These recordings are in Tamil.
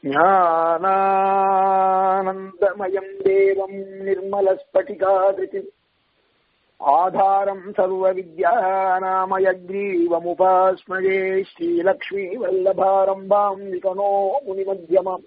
ज्ञानानन्दमयम् देवम् निर्मलस्फटिकादृति आधारम् सर्वविद्यानामयग्रीवमुपास्मये श्रीलक्ष्मीवल्लभारम्भाम् विकनो मुनिमध्यमम्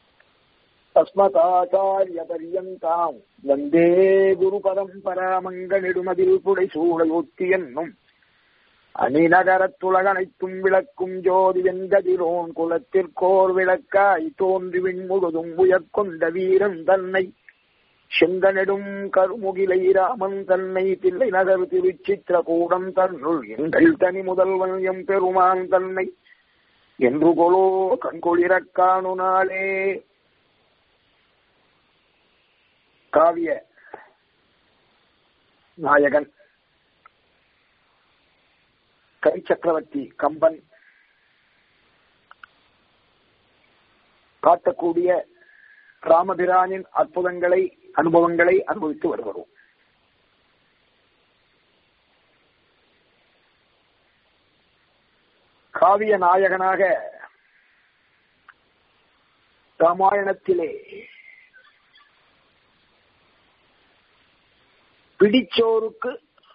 தஸ்மதாச்சாரியபரியந்தாம் வந்தே குரு பரம்பராமங்கனிடுமதில் புடைசூடையொத்தி என்னும் அணிநகரத்துலகனைத்தும் விளக்கும் ஜோதி வெங்கதிரோன் குலத்திற்கோர் விளக்காய் தோன்றி விண்முழுதும் உயர்கொண்ட வீரன் தன்னை செங்கனெடும் கருமுகிலை ராமன் தன்னை தில்லை நகர் திருச்சித்திர கூடம் தன்னுள் எங்கள் தனி முதல்வன் எம் பெருமான் தன்னை என்று கொலோ கண்கொளிரக் காணு நாளே காவிய நாயகன் கை சக்கரவர்த்தி கம்பன் காட்டக்கூடிய ராமபிரானின் அற்புதங்களை அனுபவங்களை அனுபவித்து வருகிறோம் காவிய நாயகனாக ராமாயணத்திலே பிடிச்சோருக்கு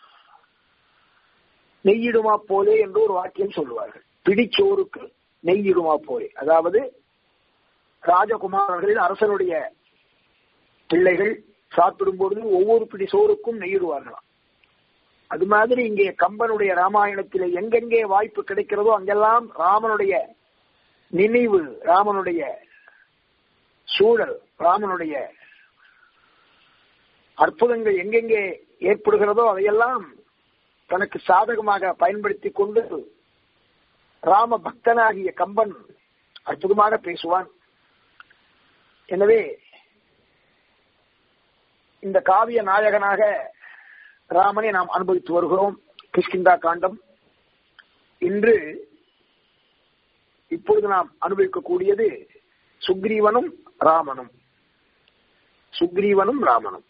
நெய்யிடுமா போலே என்று ஒரு வாக்கியம் சொல்லுவார்கள் பிடிச்சோருக்கு நெய்யிடுமா போலே அதாவது ராஜகுமாரர்களில் அரசனுடைய பிள்ளைகள் சாப்பிடும் பொழுது ஒவ்வொரு பிடி சோறுக்கும் நெய்யிடுவார்களாம் அது மாதிரி இங்கே கம்பனுடைய ராமாயணத்திலே எங்கெங்கே வாய்ப்பு கிடைக்கிறதோ அங்கெல்லாம் ராமனுடைய நினைவு ராமனுடைய சூழல் ராமனுடைய அற்புதங்கள் எங்கெங்கே ஏற்படுகிறதோ அதையெல்லாம் தனக்கு சாதகமாக பயன்படுத்தி கொண்டு ராம பக்தனாகிய கம்பன் அற்புதமாக பேசுவான் எனவே இந்த காவிய நாயகனாக ராமனை நாம் அனுபவித்து வருகிறோம் கிஷ்கிந்தா காண்டம் இன்று இப்பொழுது நாம் அனுபவிக்கக்கூடியது சுக்ரீவனும் ராமனும் சுக்ரீவனும் ராமனும்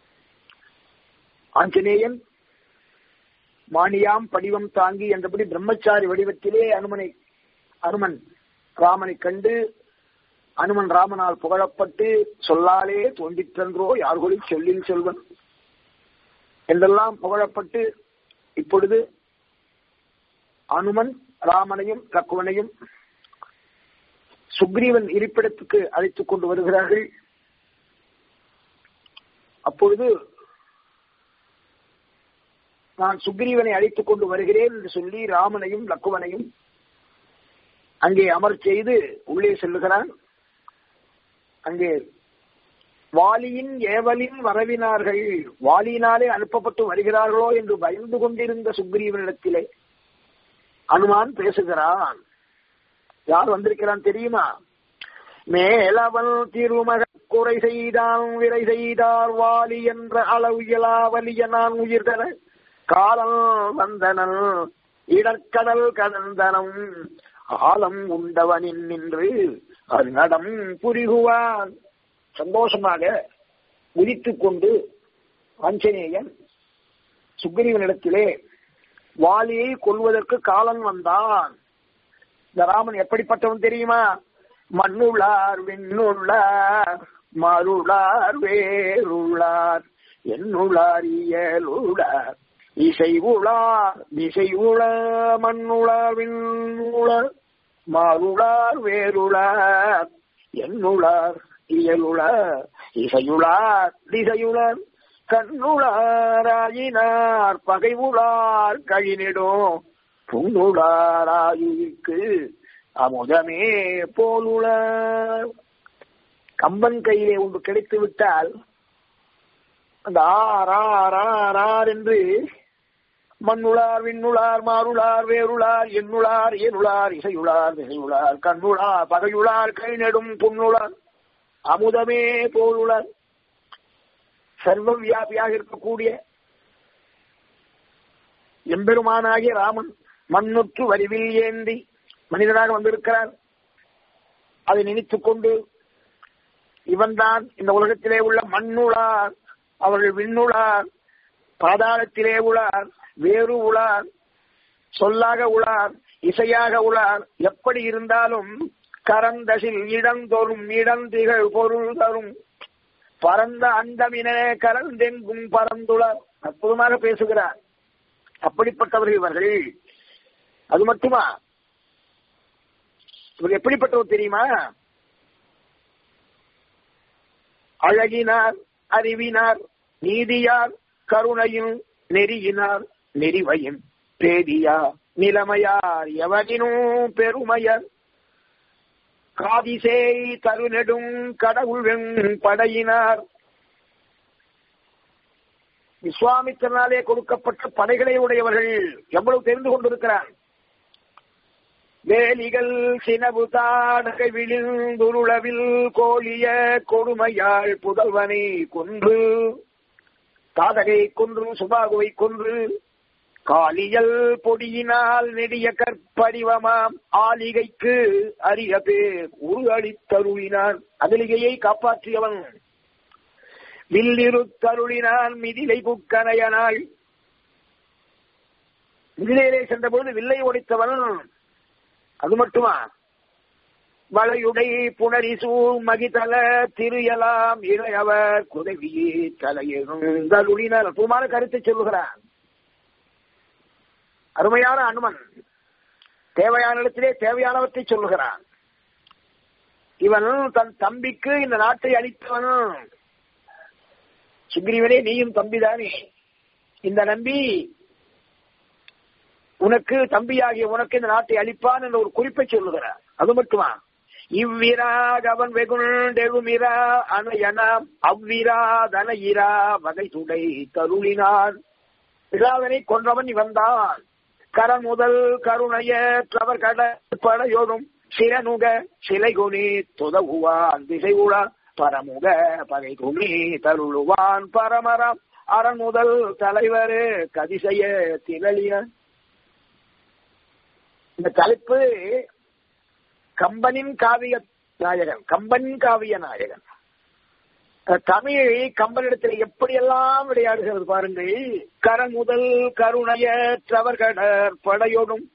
ஆஞ்சநேயன் மானியாம் படிவம் தாங்கி என்றபடி பிரம்மச்சாரி வடிவத்திலே அனுமனை அனுமன் ராமனை கண்டு அனுமன் ராமனால் புகழப்பட்டு சொல்லாலே தோன்றிற்றன்றோ யார்கொழில் சொல்லில் செல்வன் என்றெல்லாம் புகழப்பட்டு இப்பொழுது அனுமன் ராமனையும் லக்குவனையும் சுக்ரீவன் இருப்பிடத்துக்கு அழைத்துக் கொண்டு வருகிறார்கள் அப்பொழுது நான் சுக்ரீவனை அழைத்துக் கொண்டு வருகிறேன் என்று சொல்லி ராமனையும் லக்குவனையும் அங்கே அமர் செய்து உள்ளே செல்லுகிறான் அங்கே வாலியின் ஏவலின் வரவினார்கள் வாலியினாலே அனுப்பப்பட்டு வருகிறார்களோ என்று பயந்து கொண்டிருந்த சுக்ரீவனிடத்திலே அனுமான் பேசுகிறான் யார் வந்திருக்கிறான் தெரியுமா மேலவன் திருமக குறை செய்தான் விரை செய்தார் வாலி என்ற அளவு இயலாவலிய நான் உயிர்தர காலம் வந்தனன் இடற்கடல் கடந்தனம் ஆலம் உண்டவனின் நின்று அது நடம் புரிகுவான் சந்தோஷமாக உதித்துக் கொண்டு ஆஞ்சநேயன் சுக்ரீவனிடத்திலே வாலியை கொள்வதற்கு காலம் வந்தான் இந்த ராமன் எப்படிப்பட்டவன் தெரியுமா மண்ணுளார் விண்ணுள்ளார் மருளார் வேருளார் என்னுளார் இயலுளார் இசை உளார் திசை உள மண்ணுளார் விண்ணுளார் மாருளார் வேருளார் என்னுளார் இயலுளார் இசையுளார் திசையுளார் கண்ணுளாராயினார் பகை உளார் கழினிடும் புண்ணுளாராயுக்கு அமுதமே போலுள கம்பன் கையிலே ஒன்று கிடைத்து விட்டால் அந்த ஆர் ஆர் ஆர் ஆர் என்று மண்ணுளார் விண்ணுளார் மாருளார் வேருளார் எண்ணுளார் ஏனுளார் இசையுளார் திசையுளார் கண்ணுளார் பகையுளார் கை நெடும் புண்ணுளார் அமுதமே போலுளார் சர்வ வியாபியாக இருக்கக்கூடிய எம்பெருமானாகிய ராமன் மண்ணுற்று வரிவில் ஏந்தி மனிதனாக வந்திருக்கிறார் அதை நினைத்துக் கொண்டு இவன்தான் இந்த உலகத்திலே உள்ள மண்ணுளார் அவர்கள் விண்ணுளார் பாதாளத்திலே உளார் வேறு உளார் சொல்லாக உளார் இசையாக உளார் எப்படி இருந்தாலும் கரந்தசில் இடந்தொரும் இடந்திகள் பொருள் தரும் பரந்த அண்டமின கரந்தெங்கும் பரந்துளர் அற்புதமாக பேசுகிறார் அப்படிப்பட்டவர்கள் இவர்கள் அது மட்டுமா இவர் எப்படிப்பட்டவர் தெரியுமா அழகினார் அறிவினார் நீதியார் கருணையும் நெறியினார் நெறிவையும் பேதியா நிலைமையார் எவனினும் பெருமையர் காதிசே தருநெடும் கடவுள் படையினார் விஸ்வாமித்திரனாலே கொடுக்கப்பட்ட படைகளை உடையவர்கள் எவ்வளவு தெரிந்து கொண்டிருக்கிறார் வேலிகள் சினவு தாடகை விழுந்துருளவில் கோலிய கொடுமையாள் புதல்வனை கொன்று தாதகை கொன்று சுபாகுவை கொன்று காலியல் பொடியினால் நெடிய கற்பறிவமாம் ஆலிகைக்கு அரிய பேர் உரு அளித்தருளினான் அகலிகையை காப்பாற்றியவன் வில்லிரு தருளினான் மிதிலை புக்கனையனாள் மிதிலையிலே சென்றபோது வில்லை ஒடித்தவன் அது மட்டுமா வளையுடை புனரிசூ மகிதல திருயலாம் இளையவர் குதவியே தலையிருந்தருளினார் அற்புதமான கருத்தை சொல்லுகிறான் அருமையான அனுமன் தேவையான இடத்திலே தேவையானவற்றை சொல்லுகிறான் இவன் தன் தம்பிக்கு இந்த நாட்டை அளித்தவன் சுக்ரீவனே நீயும் தம்பிதானே இந்த நம்பி உனக்கு தம்பியாகிய உனக்கு இந்த நாட்டை அளிப்பான் என்ற ஒரு குறிப்பை சொல்லுகிறார் அது மட்டுமா இவ்விராக் அவன் வெகுண்டெழுமிரா அணையனாம் அவ்விரா தனையிரா வகை துடை தருளினான் விழாதனை கொன்றவன் இவன்தான் கரன் முதல் கருணையற்றவர் கட படையோடும் சிறனுக சிலை குனி துதவுவான் திசை உளா பரமுக பகை குனி தருளுவான் பரமரம் அரண் முதல் தலைவர் கதிசைய திரளிய இந்த தலைப்பு கம்பனின் காவிய நாயகன் கம்பனின் காவிய நாயகன் தமிழ் கம்பனிடத்தில் எப்படியெல்லாம் விளையாடுகிறது பாருங்கள் கரன் முதல் கருணையற்றவர் கடற் படையோடும்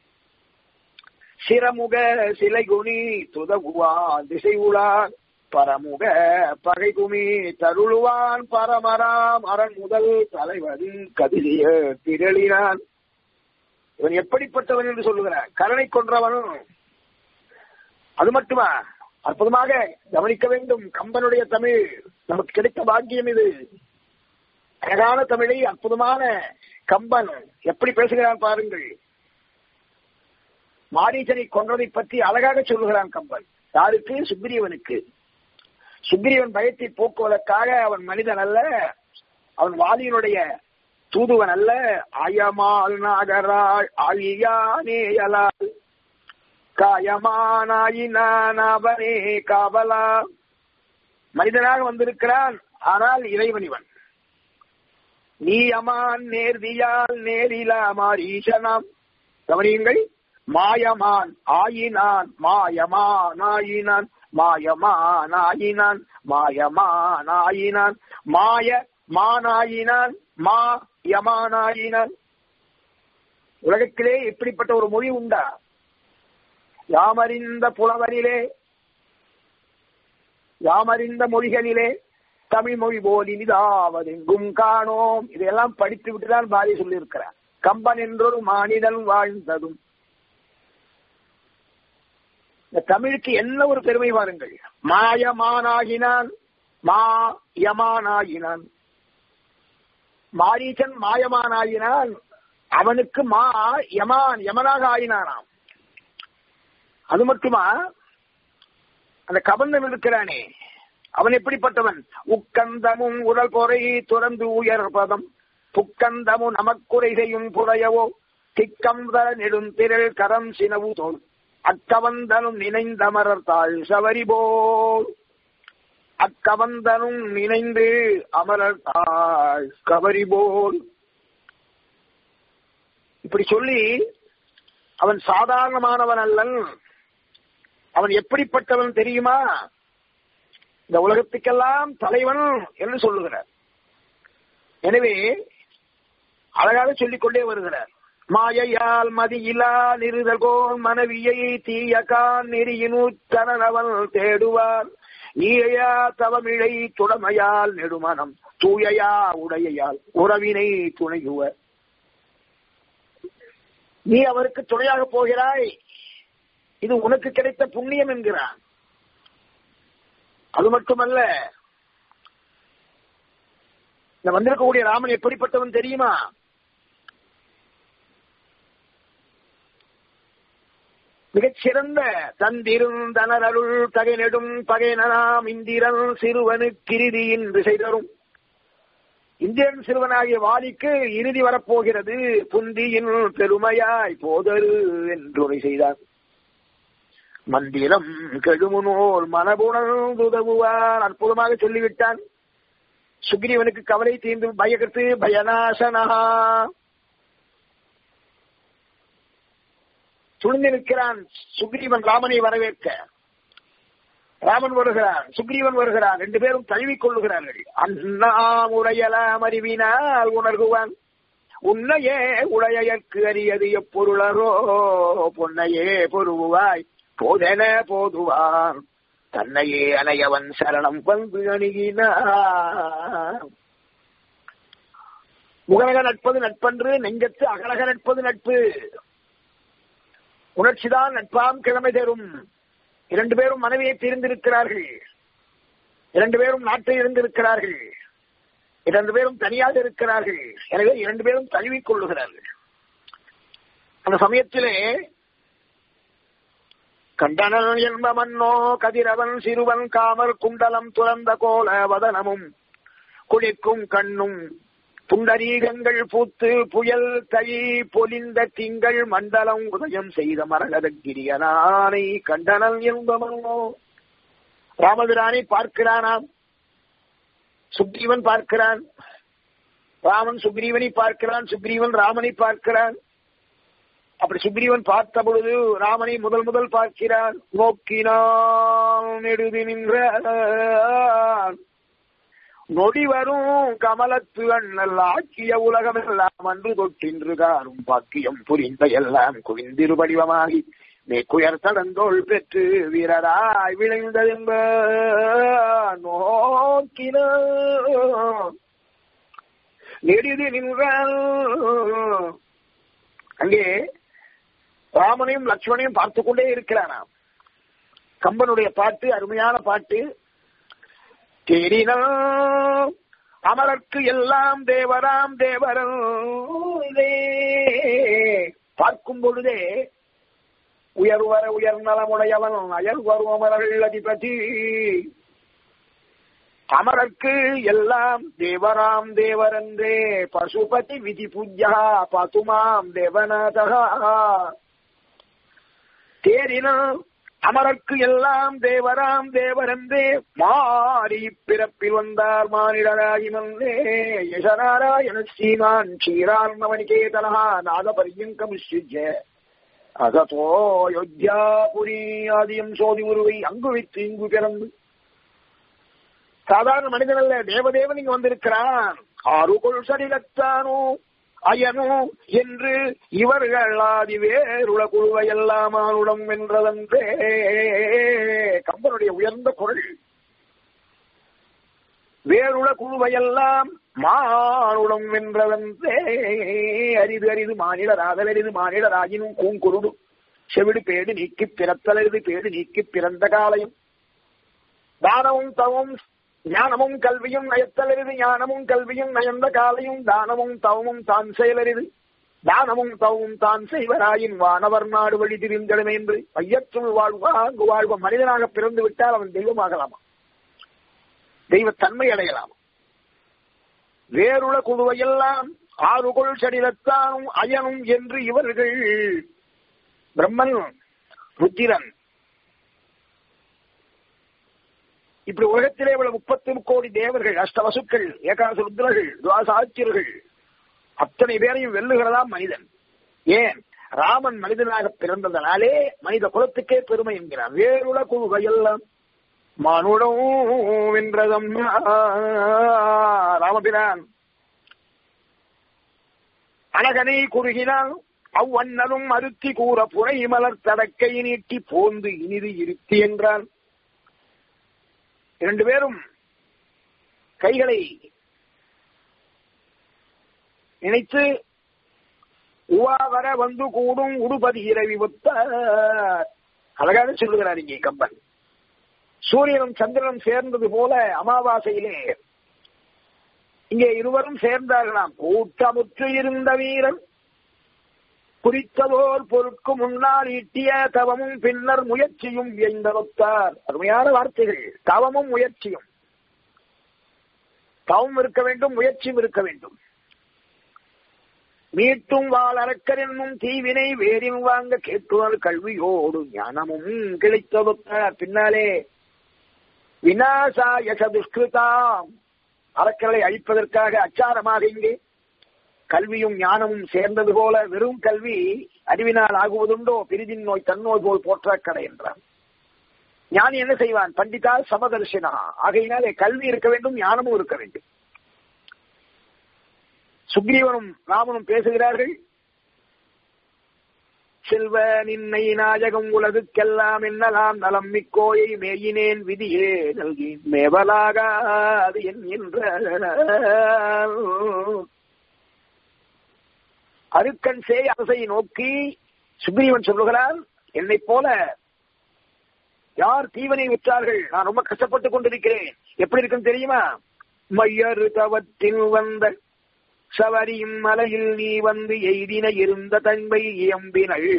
சிரமுக சிலை குனி துதகுவான் திசை உளான் பரமுக பகை குமி தருளுவான் பரமராம் அரண் முதல் தலைவன் கதிரிய திரளினான் இவன் எப்படிப்பட்டவன் என்று சொல்லுகிறான் கருணை கொன்றவனும் அது மட்டுமா அற்புதமாக கவனிக்க வேண்டும் கம்பனுடைய தமிழ் நமக்கு கிடைத்த பாக்கியம் இது அழகான தமிழை அற்புதமான கம்பன் எப்படி பேசுகிறான் பாருங்கள் மாரீசனை கொன்றதை பற்றி அழகாக சொல்லுகிறான் கம்பன் யாருக்கு சுக்ரீவனுக்கு சுக்ரீவன் பயத்தை போக்குவதற்காக அவன் மனிதன் அல்ல அவன் வாலியினுடைய தூதுவன் அல்ல அயமால் நாகராள் அழியானேயலால் காயமானாயினான் அவனே காவலா மனிதனாக வந்திருக்கிறான் ஆனால் இறைவன் இவன் நீ அமான் நேர்தியால் நேரிலா மாரீசனாம் கவனியுங்கள் மாயமான் ஆயினான் மாயமான் ஆயினான் மாயமான் ஆயினான் மாயமான் ஆயினான் மாய மானாயினான் மா யமானாயினான் உலகத்திலே இப்படிப்பட்ட ஒரு மொழி உண்டா யாமறிந்த புலவரிலே யாமறிந்த மொழிகளிலே தமிழ் மொழி போல் இனிதாவதெங்கும் காணோம் இதையெல்லாம் படித்து விட்டுதான் பாதி சொல்லியிருக்கிறார் கம்பன் என்றொரு மானிடன் வாழ்ந்ததும் இந்த தமிழுக்கு என்ன ஒரு பெருமை பாருங்கள் மாயமானாகினான் மா யமானாகினான் மாரீசன் மாயமானாகினான் அவனுக்கு மா யமான் யமனாக ஆயினானாம் அது மட்டுமா அந்த கபந்தன் இருக்கிறானே அவன் எப்படிப்பட்டவன் உக்கந்தமும் உடல் பொறை துறந்து உயர் பதம் புக்கந்தமும் நமக்குறை செய்யும் புறையவோ திக்கம்பர நெடுந்திரள் கரம் சினவு தோல் அக்கவந்தனும் நினைந்தமரர் தாழ் சவரி போல் அக்கவந்தனும் நினைந்து அமரர் தாழ் கவரி போல் இப்படி சொல்லி அவன் சாதாரணமானவன் அல்லன் அவன் எப்படிப்பட்டவன் தெரியுமா இந்த உலகத்துக்கெல்லாம் தலைவன் என்று சொல்லுகிறார் எனவே அழகாக சொல்லிக் கொண்டே வருகிறார் மாயையால் மதியிலா நிறுதல்கோள் மனைவியை தீயகான் நெறியினுத்தனவன் தேடுவார் நீயா தவமிழை துடமையால் நெடுமனம் தூயையா உடையால் உறவினை துணையுவர் நீ அவருக்கு துணையாக போகிறாய் இது உனக்கு கிடைத்த புண்ணியம் என்கிறான் அது மட்டுமல்ல இந்த வந்திருக்கக்கூடிய ராமன் எப்படிப்பட்டவன் தெரியுமா மிகச்சிறந்த தந்திருந்தனர் அருள் தகைநெடும் பகைனனாம் இந்திரன் சிறுவனு கிருதியின் திசை தரும் இந்திரன் சிறுவனாகிய வாலிக்கு இறுதி வரப்போகிறது புந்தியின் பெருமையாய் போதரு என்று செய்தார் மந்திரம் கெழுமுனோர் மனபுணர்ந்துதவுவார் அற்புதமாக சொல்லிவிட்டான் சுக்ரீவனுக்கு கவலை தீர்ந்து பயகத்து பயநாசனா துணிந்து நிற்கிறான் சுக்ரீவன் ராமனை வரவேற்க ராமன் வருகிறான் சுக்ரீவன் வருகிறான் ரெண்டு பேரும் தழுவிக் கொள்ளுகிறார்கள் அண்ணா உடையலாம் அறிவினால் உணர்குவான் உன்னையே உடையற்கு அறியது எப்பொருளரோ பொன்னையே பொருவாய் போதென போதுவான் தன்னையே அணையவன் சரணம் வந்து அணுகினார் முகலக நட்பது நட்பன்று நெஞ்சத்து அகலக நட்பது நட்பு உணர்ச்சிதான் நட்பாம் கிழமை தரும் இரண்டு பேரும் மனைவியை பிரிந்திருக்கிறார்கள் இரண்டு பேரும் நாட்டை இருந்திருக்கிறார்கள் இரண்டு பேரும் தனியாக இருக்கிறார்கள் எனவே இரண்டு பேரும் தழுவிக் கொள்ளுகிறார்கள் அந்த சமயத்திலே கண்டனல் என்ப மன்னோ கதிரவன் சிறுவன் காமர் குண்டலம் துறந்த கோல வதனமும் குளிக்கும் கண்ணும் புண்டரீகங்கள் பூத்து புயல் தழி பொலிந்த திங்கள் மண்டலம் உதயம் செய்த மரகதகிரியனானை கண்டனல் என்பவனோ ராமபிரானை பார்க்கிறானாம் சுக்ரீவன் பார்க்கிறான் ராமன் சுக்ரீவனை பார்க்கிறான் சுக்ரீவன் ராமனை பார்க்கிறான் அப்படி சுக்ரீவன் பார்த்த பொழுது ராமனை முதல் முதல் பார்க்கிறான் நோக்கினான் நெடுதி நின்றான் நொடி வரும் கமலத்து அண்ணல் ஆக்கிய உலகமெல்லாம் அன்று தொட்டின்று காரும் பாக்கியம் புரிந்த எல்லாம் குவிந்திரு வடிவமாகி மேற்குயர் தடந்தோள் பெற்று வீரராய் விளைந்ததென்ப நோக்கின நெடிது நின்றால் அங்கே ராமனையும் லட்சுமணையும் பார்த்து கொண்டே இருக்கிறானாம் கம்பனுடைய பாட்டு அருமையான பாட்டு தேரினா அமரர்க்கு எல்லாம் தேவராம் தேவரம் பார்க்கும் பொழுதே உயர்வர உயர் நலமுடையவன் அயல் வருவமர்கள் அதிபதி அமரர்க்கு எல்லாம் தேவராம் தேவரன்றே பசுபதி விதி பூஜ்யா பதுமாம் தேவநாதகா தேரினா அமரர்க்கு எல்லாம் தேவராம் தேவரந்தே மாறி பிறப்பில் வந்தார் மானிடராகி வந்தே யசநாராயண ஸ்ரீமான் க்ஷீரார்ணவனிகேதனா நாதபரியங்கமுஷ்ய அகதோ அயோத்தியாபுரி ஆதியம் சோதி உருவை அங்கு வைத்து இங்கு பிறந்து சாதாரண மனிதன் அல்ல தேவதேவன் இங்கு வந்திருக்கிறான் ஆறுகொள் சரிலத்தானோ அயனோ என்று இவர்கள் ஆதி வேறுள குழுவை எல்லாம் ஆளுடம் வென்றதன்றே கம்பனுடைய உயர்ந்த குரல் வேறுள குழுவையெல்லாம் மானுடம் வென்றதன்றே அரிது அரிது மானிடர் ஆதலரிது மானிடராகினும் கூங்குருடு செவிடு பேடு நீக்கி பிறத்தலரிது பேடு நீக்கி பிறந்த காலையும் தானமும் தவம் ஞானமும் கல்வியும் நயத்தலரிது ஞானமும் கல்வியும் நயந்த காலையும் தானமும் தவமும் தான் செயலரிது தானமும் தவமும் தான் செய்வராயின் வானவர் நாடு வழி திரிந்தடுமே என்று ஐயற்றுள் வாழ்வா அங்கு வாழ்வ மனிதனாக பிறந்து விட்டால் அவன் தெய்வமாகலாமா தெய்வத்தன்மை அடையலாம் வேறுள குழுவையெல்லாம் ஆறுகொள் சடிலத்தானும் அயனும் என்று இவர்கள் பிரம்மன் ருத்திரன் இப்படி உலகத்திலே உள்ள முப்பத்தி கோடி தேவர்கள் அஷ்டவசுக்கள் ஏகாச ருத்ரர்கள் துவாசாச்சியர்கள் அத்தனை பேரையும் வெல்லுகிறதாம் மனிதன் ஏன் ராமன் மனிதனாக பிறந்ததனாலே மனித குலத்துக்கே பெருமை என்கிறார் வேறுள குழுகையெல்லாம் மனுடம் வென்றதம் ராமபிரான் அழகனை குறுகினால் அவ்வண்ணனும் அருத்தி கூற புனை மலர் தடக்கை நீட்டி போந்து இனிது இருத்தி என்றான் இரண்டு பேரும் கைகளை நினைத்து உவா வர வந்து கூடும் உடுபதி இரவி ஒத்த அழகாக சொல்லுகிறார் இங்கே கம்பன் சூரியனும் சந்திரனும் சேர்ந்தது போல அமாவாசையிலே இங்கே இருவரும் சேர்ந்தார்களாம் கூட்டமுற்று இருந்த வீரன் குறித்ததோர் பொருட்கு முன்னால் ஈட்டிய தவமும் பின்னர் முயற்சியும் எய்ந்தவத்தார் அருமையான வார்த்தைகள் தவமும் முயற்சியும் தவம் இருக்க வேண்டும் முயற்சியும் இருக்க வேண்டும் மீட்டும் வாழ் அரக்கர் என்னும் தீவினை வேறின் வாங்க கேட்டுவர் கல்வியோடு ஞானமும் கிடைத்தவத்தார் பின்னாலே விநாசாய சதுஷ்கிருதாம் அரக்கர்களை அழிப்பதற்காக அச்சாரமாக இங்கே கல்வியும் ஞானமும் சேர்ந்தது போல வெறும் கல்வி அறிவினால் ஆகுவதுண்டோ பிரிதின் நோய் தன்னோய் போல் போற்றாக்கடை என்றான் ஞானி என்ன செய்வான் பண்டிதா சமதர்ஷனா ஆகையினாலே கல்வி இருக்க வேண்டும் ஞானமும் இருக்க வேண்டும் சுக்ரீவனும் ராமனும் பேசுகிறார்கள் செல்வ நின்னை நாயகம் உலகுக்கெல்லாம் என்னலாம் நலம் மிக்கோயை மேயினேன் விதியே நல்கி மேவலாகாது என்கின்ற அருக்கன் சேய் அரசை நோக்கி சுக்ரீவன் சொல்லுகிறான் என்னை போல யார் தீவனை விற்றார்கள் நான் ரொம்ப கஷ்டப்பட்டுக் கொண்டிருக்கிறேன் எப்படி இருக்குன்னு தெரியுமா மையறு தவத்தில் வந்த சவரியும் மலையில் நீ வந்து எய்தின இருந்த தன்மை இயம்பினள்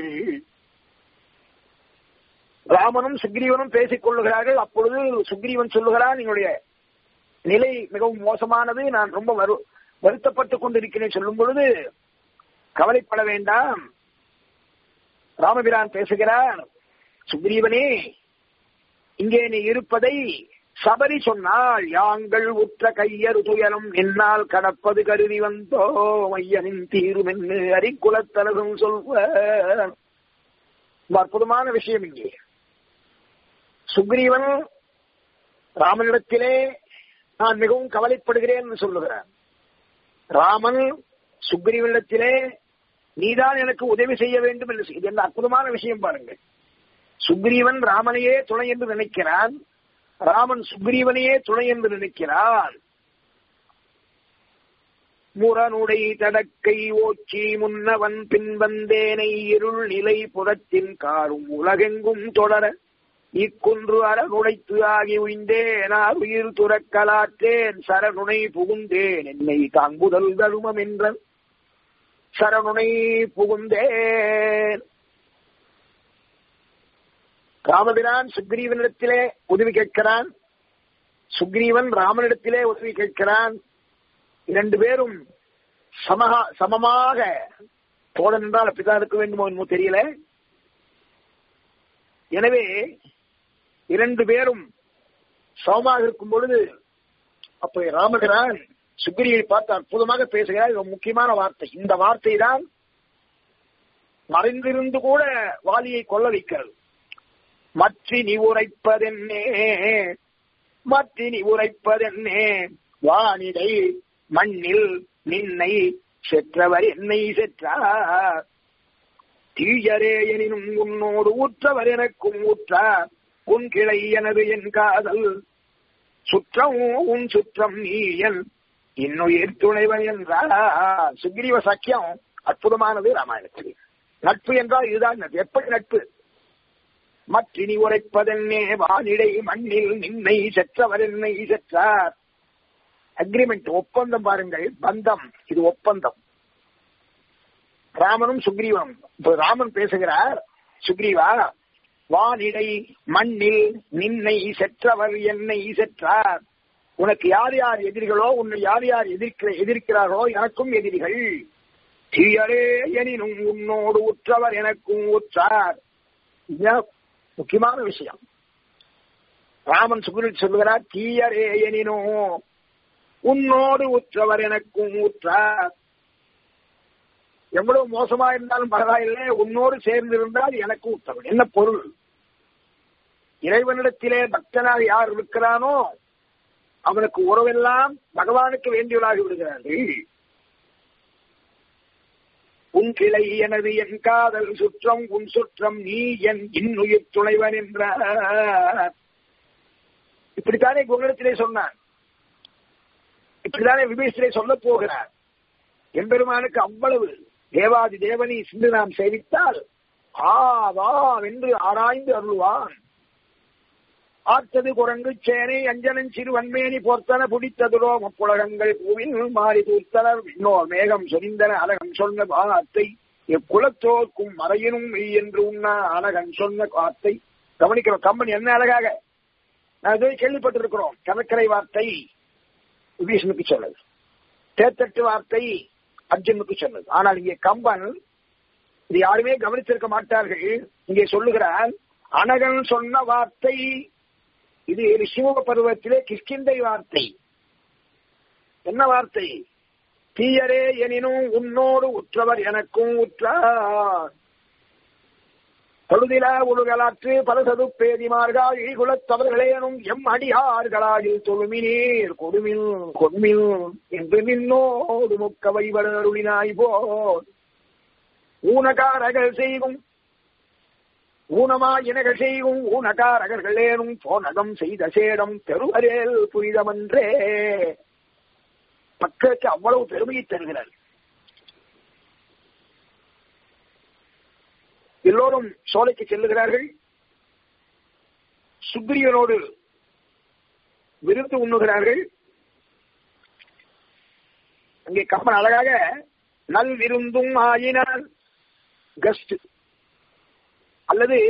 ராமனும் சுக்ரீவனும் பேசிக் கொள்ளுகிறார்கள் அப்பொழுது சுக்ரீவன் சொல்லுகிறான் என்னுடைய நிலை மிகவும் மோசமானது நான் ரொம்ப வரு வருத்தப்பட்டுக் கொண்டிருக்கிறேன் சொல்லும் பொழுது கவலைப்பட வேண்டாம் ராமபிரான் பேசுகிறார் சுக்ரீவனே இங்கே நீ இருப்பதை சபரி சொன்னால் யாங்கள் உற்ற கையறு துயரம் என்னால் கடப்பது கருதி வந்தோ மையனின் தீரும் என்று அரிக்குலத்தலகும் சொல்வ அற்புதமான விஷயம் இங்கே சுக்ரீவன் ராமனிடத்திலே நான் மிகவும் கவலைப்படுகிறேன் என்று சொல்லுகிறான் ராமன் சுக்ரீவனிடத்திலே நீதான் எனக்கு உதவி செய்ய வேண்டும் என்று இது என்ன அற்புதமான விஷயம் பாருங்கள் சுக்ரீவன் ராமனையே துணை என்று நினைக்கிறான் ராமன் சுக்ரீவனையே துணை என்று நினைக்கிறான் முரனுடை தடக்கை ஓச்சி முன்னவன் பின்வந்தேனை இருள் நிலை புறத்தின் காரும் உலகெங்கும் தொடர இக்குன்று அறனுடைத்து ஆகி உய்ந்தேனார் உயிர் துறக்கலாற்றேன் சரணுனை புகுந்தேன் என்னை தாங்குதல் தருமம் என்ற சரணுனை புகுந்தேன் ராமபிரான் சுக்ரீவனிடத்திலே உதவி கேட்கிறான் சுக்ரீவன் ராமனிடத்திலே உதவி கேட்கிறான் இரண்டு பேரும் சமகா சமமாக தோழன் என்றால் அப்படித்தான் இருக்க வேண்டுமோ என்னமோ தெரியல எனவே இரண்டு பேரும் சமமாக இருக்கும் பொழுது அப்ப ராமபிரான் சுக்ரீவை பார்த்து அற்புதமாக பேசுகிறார் இது முக்கியமான வார்த்தை இந்த வார்த்தை தான் மறைந்திருந்து கூட வாலியை கொல்ல வைக்கிறது மற்றி நீ உரைப்பதென்னே மற்றி நீ உரைப்பதென்னே வானிடை மண்ணில் நின்னை செற்றவர் என்னை செற்றார் தீயரே எனினும் உன்னோடு ஊற்றவர் எனக்கும் ஊற்றார் உன் கிளை எனது என் காதல் சுற்றம் உன் சுற்றம் நீ என் இன்னுயிர் துணைவன் என்றார் சுக்ரீவ சக்கியம் அற்புதமானது ராமாயணத்தில் நட்பு என்றால் இதுதான் நட்பு எப்படி நட்பு மற்றினி உரைப்பதென்னே வானிடை மண்ணில் நின்னை செற்றவர் என்னை செற்றார் அக்ரிமெண்ட் ஒப்பந்தம் பாருங்கள் பந்தம் இது ஒப்பந்தம் ராமனும் சுக்ரீவனும் இப்போ ராமன் பேசுகிறார் சுக்ரீவா வானிடை மண்ணில் நின்னை செற்றவர் என்னை செற்றார் உனக்கு யார் யார் எதிரிகளோ உன்னை யார் யார் எதிர்க்கிற எதிர்க்கிறார்களோ எனக்கும் எதிரிகள் தீயரே எனினும் உன்னோடு உற்றவர் எனக்கும் உற்றார் இதுதான் முக்கியமான விஷயம் ராமன் சுகுரி சொல்லுகிறார் தீயரே எனினும் உன்னோடு உற்றவர் எனக்கும் உற்றார் எவ்வளவு மோசமா இருந்தாலும் பரவாயில்லை உன்னோடு சேர்ந்து இருந்தால் எனக்கு உற்றவர் என்ன பொருள் இறைவனிடத்திலே பக்தனாக யார் இருக்கிறானோ அவனுக்கு உறவெல்லாம் பகவானுக்கு வேண்டியவளாகி விடுகிறார்கள் உன் கிளை எனது என் காதல் சுற்றம் உன் சுற்றம் நீ என் இன்னுயிர் துணைவன் என்றார் இப்படித்தானே குருடத்திலே சொன்னான் இப்படித்தானே விபீஷனை சொல்ல போகிறார் எம்பெருமானுக்கு அவ்வளவு தேவாதி தேவனை சிந்து நாம் சேவித்தால் ஆ வா என்று ஆராய்ந்து அருள்வான் ஆத்தது குரங்கு சேனை அஞ்சனன் சிறுவன்மேனி பொர்த்தன புடித்ததுரோ முப்புலகங்கள் பூவில் மாறி தூர்த்தனர் விண்ணோர் மேகம் சொரிந்தன அழகன் சொன்ன வார்த்தை எக்குலத்தோர்க்கும் மறையினும் மெய் என்று உண்ணா அழகன் சொன்ன வார்த்தை கவனிக்கிறோம் கம்பன் என்ன அழகாக நான் இதை கேள்விப்பட்டிருக்கிறோம் கடற்கரை வார்த்தை விபீஷனுக்கு சொன்னது தேத்தட்டு வார்த்தை அர்ஜுனுக்கு சொன்னது ஆனால் இங்கே கம்பன் இது யாருமே கவனித்திருக்க மாட்டார்கள் இங்கே சொல்லுகிறார் அனகன் சொன்ன வார்த்தை இது ரிஷிமுக பருவத்திலே கிஷ்கிந்தை வார்த்தை என்ன வார்த்தை தீயரே எனினும் உன்னோடு உற்றவர் எனக்கும் உற்றார் தொழுதில உருகலாற்று பலசது பேதிமார்கள் ஈகுலத்தவர்களேனும் எம் அடியார்களாகில் தொழுமினீர் கொடுமில் கொடுமில் என்று நின்னோடு முக்க வைவர் அருளினாய் போல் ஊனகாரகள் செய்கும் ஊனமா இனகள் செய்யும் ஊனகாரகர்களேனும் போனகம் செய்த சேடம் பெருவரேல் புரிதமன்றே மக்களுக்கு அவ்வளவு பெருமையை தருகிறார் எல்லோரும் சோலைக்கு செல்லுகிறார்கள் சுக்ரியனோடு விருந்து உண்ணுகிறார்கள் அங்கே கம்பன் அழகாக நல் விருந்தும் ஆயினால் கஸ்ட் அல்லது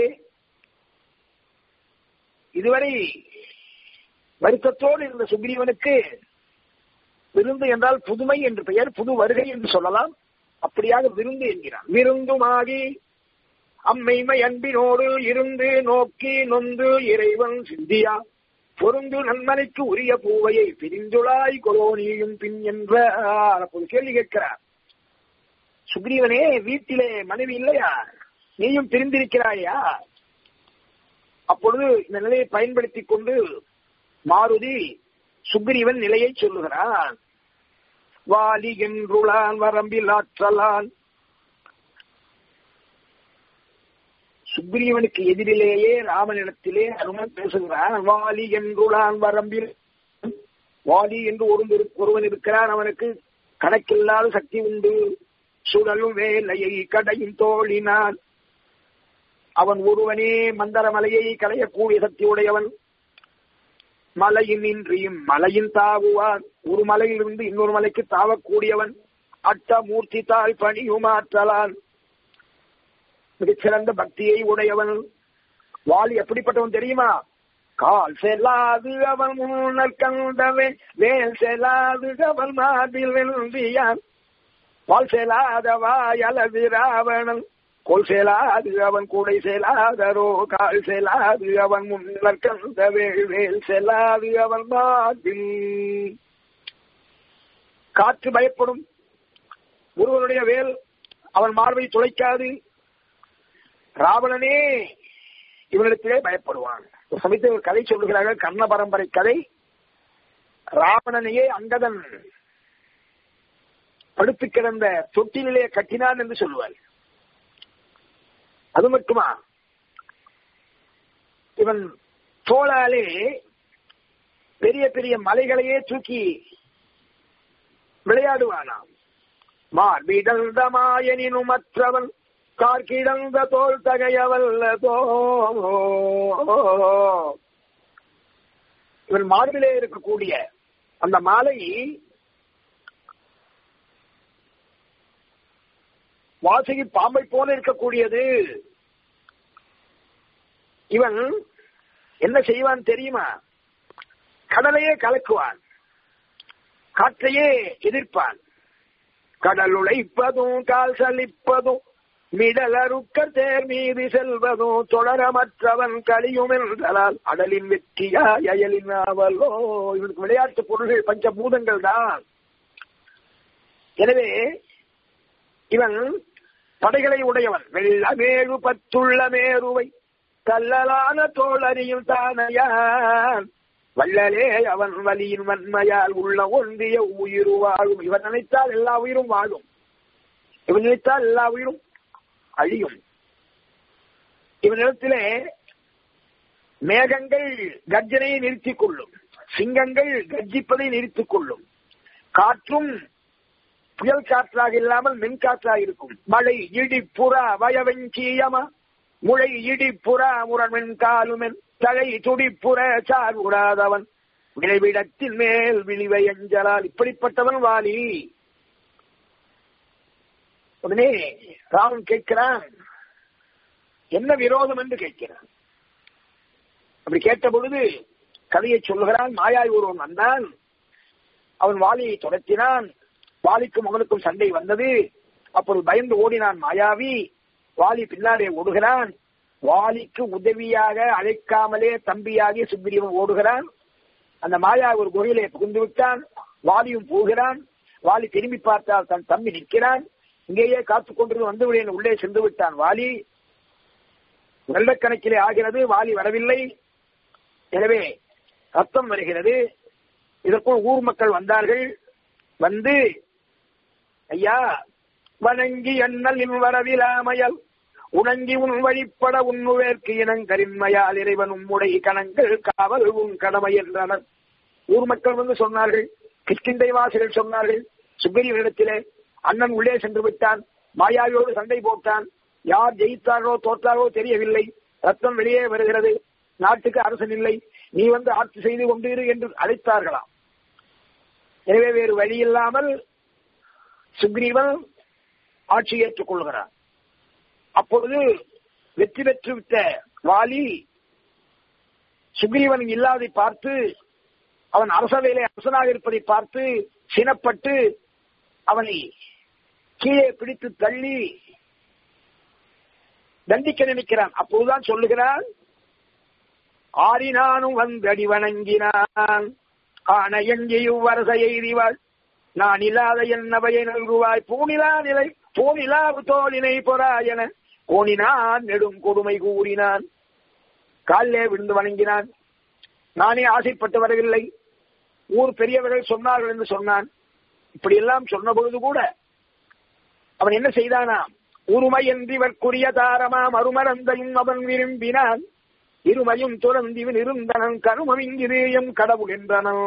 இதுவரை வருத்தத்தோடு இருந்த சுக்ரீவனுக்கு விருந்து என்றால் புதுமை என்று பெயர் புது வருகை என்று சொல்லலாம் அப்படியாக விருந்து என்கிறான் விருந்துமாகி அம்மைமை அன்பினோடு இருந்து நோக்கி நொந்து இறைவன் சிந்தியா பொருந்து நன்மனைக்கு உரிய பூவையை பிரிந்துளாய் கொலோனியும் பின் என்ற அப்போது கேள்வி கேட்கிறார் சுக்ரீவனே வீட்டிலே மனைவி இல்லையா நீயும் பிரிந்திருக்கிறாயா அப்பொழுது இந்த நிலையை பயன்படுத்திக் கொண்டு மாருதி சுக்ரீவன் நிலையை சொல்லுகிறான் வாலி என்றுளான் வரம்பில் ஆற்றலான் சுக்ரீவனுக்கு எதிரிலேயே ராமனிடத்திலே அருமன் பேசுகிறான் வாலி என்றுளான் வரம்பில் வாலி என்று ஒரு ஒருவன் இருக்கிறான் அவனுக்கு கணக்கில்லாத சக்தி உண்டு சுழலும் வேலையை கடையும் தோழினான் அவன் ஒருவனே மந்தரமலையை களையக்கூடிய சக்தி உடையவன் மலையின் இன்றியும் மலையின் தாவுவான் ஒரு மலையிலிருந்து இன்னொரு மலைக்கு தாவக்கூடியவன் அட்ட மூர்த்தி தாழ் பணியுமாற்றலான் மிகச்சிறந்த பக்தியை உடையவன் வாலி எப்படிப்பட்டவன் தெரியுமா கால் செல்லாது அவன் முன்னர் கண்டவன் வேல் செல்லாது அவன் மார்பில் வெல்வியான் பால் செல்லாதவா அலது ராவணன் கொல் செலாது அவன் கூடை செலாதரோ கால் செலாது அவன் முன்னர் கந்த வேல் வேல் செலாது அவன் மார்பில் காற்று பயப்படும் ஒருவனுடைய வேல் அவன் மார்பை துளைக்காது ராவணனே இவனிடத்திலே பயப்படுவான் ஒரு சமயத்தில் ஒரு கதை சொல்லுகிறார்கள் கர்ண பரம்பரை கதை ராவணனையே அங்கதன் படுத்து கிடந்த தொட்டிலே கட்டினான் என்று சொல்லுவார் அது மட்டுமா இவன் தோளாலே பெரிய பெரிய மலைகளையே தூக்கி விளையாடுவானாம் மார்பிடந்த மாயனினும் மற்றவன் கார்கிடந்த தோல் தகையவல்லதோ இவன் மார்பிலே இருக்கக்கூடிய அந்த மாலை வாசகி பாம்பை போல இருக்கக்கூடியது இவன் என்ன செய்வான் தெரியுமா கடலையே கலக்குவான் காற்றையே எதிர்ப்பான் கடல் உழைப்பதும் கால் சலிப்பதும் மிடலருக்கர் தேர் மீது செல்வதும் தொடரமற்றவன் கழியும் என்றால் அடலின் வெற்றியா அயலின் ஆவலோ இவனுக்கு விளையாட்டு பொருள்கள் பஞ்சபூதங்கள் தான் எனவே இவன் படைகளை உடையவன் வெள்ளமேழு பத்துள்ள மேருவை கல்லலான தோழறியும் தானையான் வள்ளலே அவன் வலியின் வன்மையால் உள்ள ஒன்றிய உயிர் வாழும் இவன் நினைத்தால் எல்லா உயிரும் வாழும் இவன் நினைத்தால் எல்லா உயிரும் அழியும் இவனிடத்திலே மேகங்கள் கர்ஜனையை நிறுத்திக் கொள்ளும் சிங்கங்கள் கர்ஜிப்பதை நிறுத்திக் கொள்ளும் காற்றும் புயல் காற்றாக இல்லாமல் மென்காற்றாக இருக்கும் மழை இடி புறா வயவெஞ்சீயமா முளை இடி புறா முரண்மென் காலுமென் தலை துடிப்புற சார் உடாதவன் விளைவிடத்தின் மேல் விழிவை அஞ்சலால் இப்படிப்பட்டவன் வாலி உடனே ராமன் கேட்கிறான் என்ன விரோதம் என்று கேட்கிறான் அப்படி கேட்ட பொழுது கதையை சொல்லுகிறான் மாயாய் ஒருவன் வந்தான் அவன் வாலியை துரத்தினான் வாலிக்கும் அவனுக்கும் சண்டை வந்தது அப்பொழுது பயந்து ஓடினான் மாயாவி வாலி பின்னாலே ஓடுகிறான் வாலிக்கு உதவியாக அழைக்காமலே தம்பியாகி சுக்ரீவன் ஓடுகிறான் அந்த மாயா ஒரு குகையிலே புகுந்து விட்டான் வாலியும் போகிறான் வாலி திரும்பி பார்த்தால் தன் தம்பி நிற்கிறான் இங்கேயே காத்துக் கொண்டிருந்து வந்து விடேன் உள்ளே சென்று விட்டான் வாலி வெள்ளக்கணக்கிலே ஆகிறது வாலி வரவில்லை எனவே ரத்தம் வருகிறது இதற்குள் ஊர் மக்கள் வந்தார்கள் வந்து ஐயா வணங்கி அண்ணல் வரவிலாமையல் உணங்கி உன் வழிப்பட உண்ணுவேற்கு இனங்கரின்மையால் இறைவன் உம்முடைய கணங்கள் காவல் உன் கடமை என்றனர் ஊர் மக்கள் வந்து சொன்னார்கள் கிஷ்கிந்தை வாசிகள் சொன்னார்கள் சுப்பீரியரிடத்திலே அண்ணன் உள்ளே சென்று விட்டான் மாயாவியோடு சண்டை போட்டான் யார் ஜெயித்தாரோ தோற்றாரோ தெரியவில்லை ரத்தம் வெளியே வருகிறது நாட்டுக்கு அரசன் இல்லை நீ வந்து ஆட்சி செய்து கொண்டிரு என்று அழைத்தார்களாம் எனவே வேறு வழி இல்லாமல் சுக்ரீவன் ஆட்சி ஏற்றுக் கொள்கிறான் அப்பொழுது வெற்றி பெற்று விட்ட வாலி சுக்ரீவன் இல்லாதை பார்த்து அவன் அரசவையிலே அரசனாக இருப்பதை பார்த்து சினப்பட்டு அவனை கீழே பிடித்து தள்ளி தண்டிக்க நினைக்கிறான் அப்போதுதான் சொல்லுகிறான் ஆறினானும் வந்தடி வணங்கினான் ஆன எங்கேயும் வரச எய்திவாள் நான் இல்லாத என்னவையை நல்குவாய் பூனிலா நிலை பூனிலா தோழினை பொறாயன கோணினான் நெடும் கொடுமை கூறினான் காலிலே விழுந்து வணங்கினான் நானே ஆசைப்பட்டு வரவில்லை ஊர் பெரியவர்கள் சொன்னார்கள் என்று சொன்னான் இப்படி எல்லாம் சொன்ன பொழுது கூட அவன் என்ன செய்தானாம் உருமை என்றிவர்க்குரிய தாரமாம் அருமரந்தையும் அவன் விரும்பினான் இருமையும் துறந்திவன் இருந்தனன் கருமவிங்கிரேயம் கடவுள் என்றனன்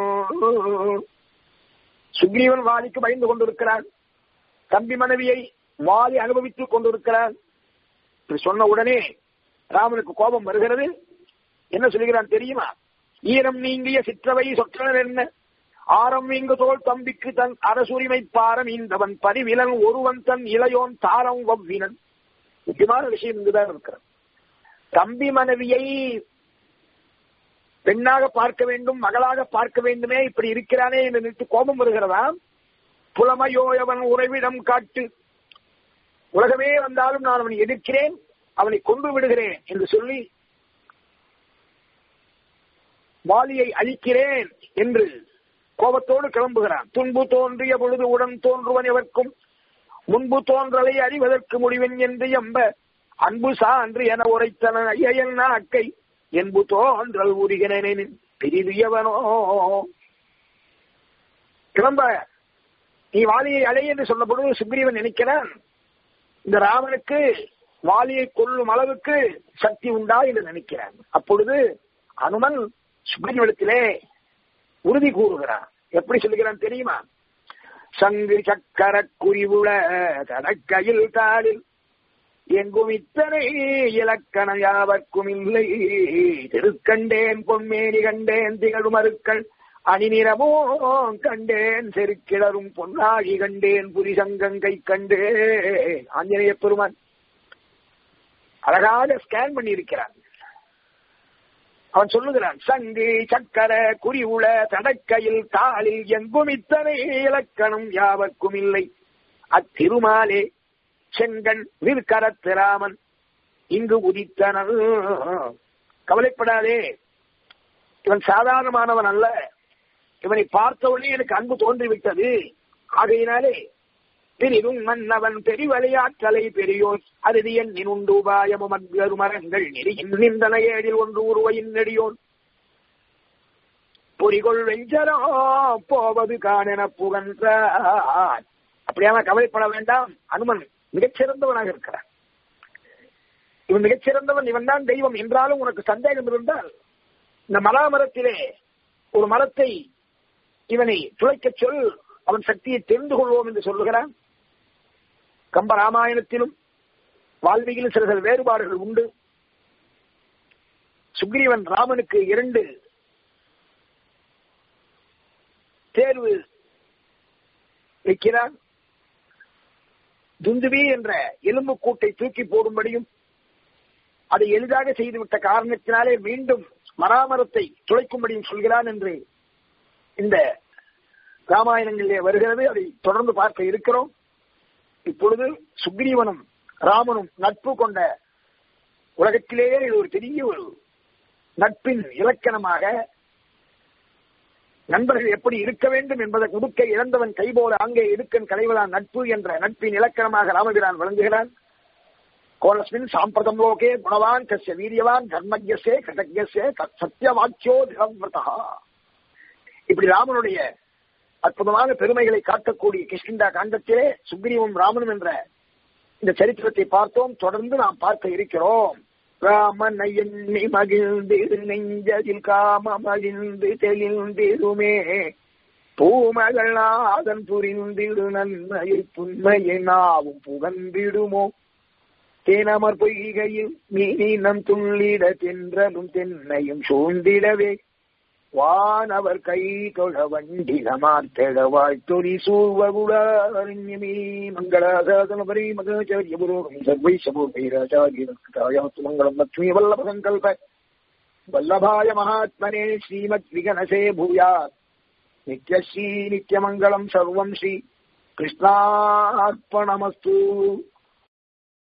சுக்ரீவன் வாலிக்கு பயந்து கொண்டிருக்கிறான் தம்பி மனைவியை வாலி அனுபவித்துக் கொண்டிருக்கிறான் இப்படி சொன்ன உடனே ராமனுக்கு கோபம் வருகிறது என்ன சொல்லுகிறான் தெரியுமா ஈரம் நீங்கிய சிற்றவை சொற்றனர் என்ன ஆரம் இங்கு தோல் தம்பிக்கு தன் அரசுரிமை பாரம் இந்தவன் பரிவிலன் ஒருவன் தன் இளையோன் தாரம் வவ்வினன் முக்கியமான விஷயம் இங்குதான் இருக்கிறது தம்பி மனைவியை பெண்ணாக பார்க்க வேண்டும் மகளாக பார்க்க வேண்டுமே இப்படி இருக்கிறானே என்று நினைத்து கோபம் வருகிறதா புலமையோயவன் உறைவிடம் காட்டு உலகமே வந்தாலும் நான் அவனை எதிர்க்கிறேன் அவனை கொண்டு விடுகிறேன் என்று சொல்லி வாலியை அழிக்கிறேன் என்று கோபத்தோடு கிளம்புகிறான் துன்பு தோன்றிய பொழுது உடன் தோன்றுவன் எவர்க்கும் முன்பு தோன்றலை அறிவதற்கு முடிவன் என்று எம்ப அன்பு சான்று என உரைத்தன ஐயன் நாக்கை என்பு தோன்றல் உரிகிறேன் பிரிவியவனோ கிளம்ப நீ வாலியை அலை என்று சொன்ன பொழுது சுக்ரீவன் நினைக்கிறான் இந்த ராமனுக்கு வாலியை கொள்ளும் அளவுக்கு சக்தி உண்டா என்று நினைக்கிறான் அப்பொழுது அனுமன் சுக்ரீவனத்திலே உறுதி கூறுகிறான் எப்படி சொல்லுகிறான் தெரியுமா சங்கு சக்கர குறிவுள கடற்கையில் தாளில் எங்கும் இத்தனை இலக்கணம் யாவர்க்கும் இல்லை திருக்கண்டேன் பொன்மேனி கண்டேன் திகழும் அருக்கள் அணிநிறமோ கண்டேன் செருக்கிளரும் பொன்னாகி கண்டேன் புரிசங்கங்கை கண்டேன் ஆஞ்சநேய பெருமான் அழகாக ஸ்கேன் பண்ணி இருக்கிறான் அவன் சொல்லுகிறான் சங்கு சக்கர குறிவுள தடக்கையில் தாளில் எங்கும் இத்தனை இலக்கணம் யாவர்க்கும் இல்லை அத்திருமாலே செங்கன் விற்கரத்திராமன் இங்கு உதித்தனர் கவலைப்படாதே இவன் சாதாரணமானவன் அல்ல இவனை பார்த்தவுடனே எனக்கு அன்பு தோன்றிவிட்டது ஆகையினாலே பெரிதும் மன்னவன் பெரிவலையாற்றலை பெரியோன் அறுதி எண்ணின் உண்டு உபாயமும் அன்பு மரங்கள் நெறியின் நின்றன ஏழில் ஒன்று உருவையின் நெடியோன் பொறிகொள் வெஞ்சரோ போவது காணென புகன்றான் அப்படியான கவலைப்பட வேண்டாம் அனுமன் மிகச்சிறந்தவனாக இருக்கிறான் இவன் மிகச்சிறந்தவன் இவன் தான் தெய்வம் என்றாலும் உனக்கு சந்தேகம் இருந்தால் இந்த மலாமரத்திலே ஒரு மரத்தை இவனை துளைக்க சொல் அவன் சக்தியை தெரிந்து கொள்வோம் என்று சொல்லுகிறான் கம்ப ராமாயணத்திலும் வால்மீகிலும் சில சில வேறுபாடுகள் உண்டு சுக்ரீவன் ராமனுக்கு இரண்டு தேர்வு வைக்கிறான் துந்துவி என்ற எலும்பு கூட்டை தூக்கி போடும்படியும் அதை எளிதாக செய்துவிட்ட காரணத்தினாலே மீண்டும் மராமரத்தை துளைக்கும்படியும் சொல்கிறான் என்று இந்த ராமாயணங்களிலே வருகிறது அதை தொடர்ந்து பார்க்க இருக்கிறோம் இப்பொழுது சுக்ரீவனும் ராமனும் நட்பு கொண்ட உலகத்திலேயே இது ஒரு பெரிய ஒரு நட்பின் இலக்கணமாக நண்பர்கள் எப்படி இருக்க வேண்டும் என்பதை கொடுக்க இழந்தவன் கைபோல அங்கே இருக்கன் கலைவதான் நட்பு என்ற நட்பின் இலக்கணமாக ராமபிரான் விளங்குகிறான் கோலஸ்மின் சாம்பிரதம் லோகே குணவான் கசிய வீரியவான் தர்மஜ்யசே கதஜ்யசே சத்தியவாக்கியோ திரவிரதா இப்படி ராமனுடைய அற்புதமான பெருமைகளை காட்டக்கூடிய கிருஷ்ணண்டா காண்டத்திலே சுக்ரீவம் ராமனும் என்ற இந்த சரித்திரத்தை பார்த்தோம் தொடர்ந்து நாம் பார்க்க இருக்கிறோம் ராமனை எண்ணி மகிழ்ந்திரு நெஞ்சதில் காமமகிழ்ந்து தெளிந்திருமே பூமகள் நாதன் புரிந்திடு நன்மையை புண்மையை நாவும் புகந்திடுமோ தேனமர் பொய்கையில் மீனம் துள்ளிட தென்றலும் தென்னையும் சூழ்ந்திடவே வானவர் கை தொழ வண்டினமார்த்தெழவாய் தொரி சூழ்வகுடாரண்யமே மங்களாசாதனபரி மகாச்சாரிய புரோகம் சர்வை சமூகைராச்சாரியாத்து மங்களம் லக்ஷ்மி வல்லப சங்கல்ப வல்லபாய மகாத்மனே ஸ்ரீமத் விகனசே பூயாத் நித்யஸ்ரீ நித்யமங்கலம் சர்வம் ஸ்ரீ கிருஷ்ணார்ப்பணமஸ்து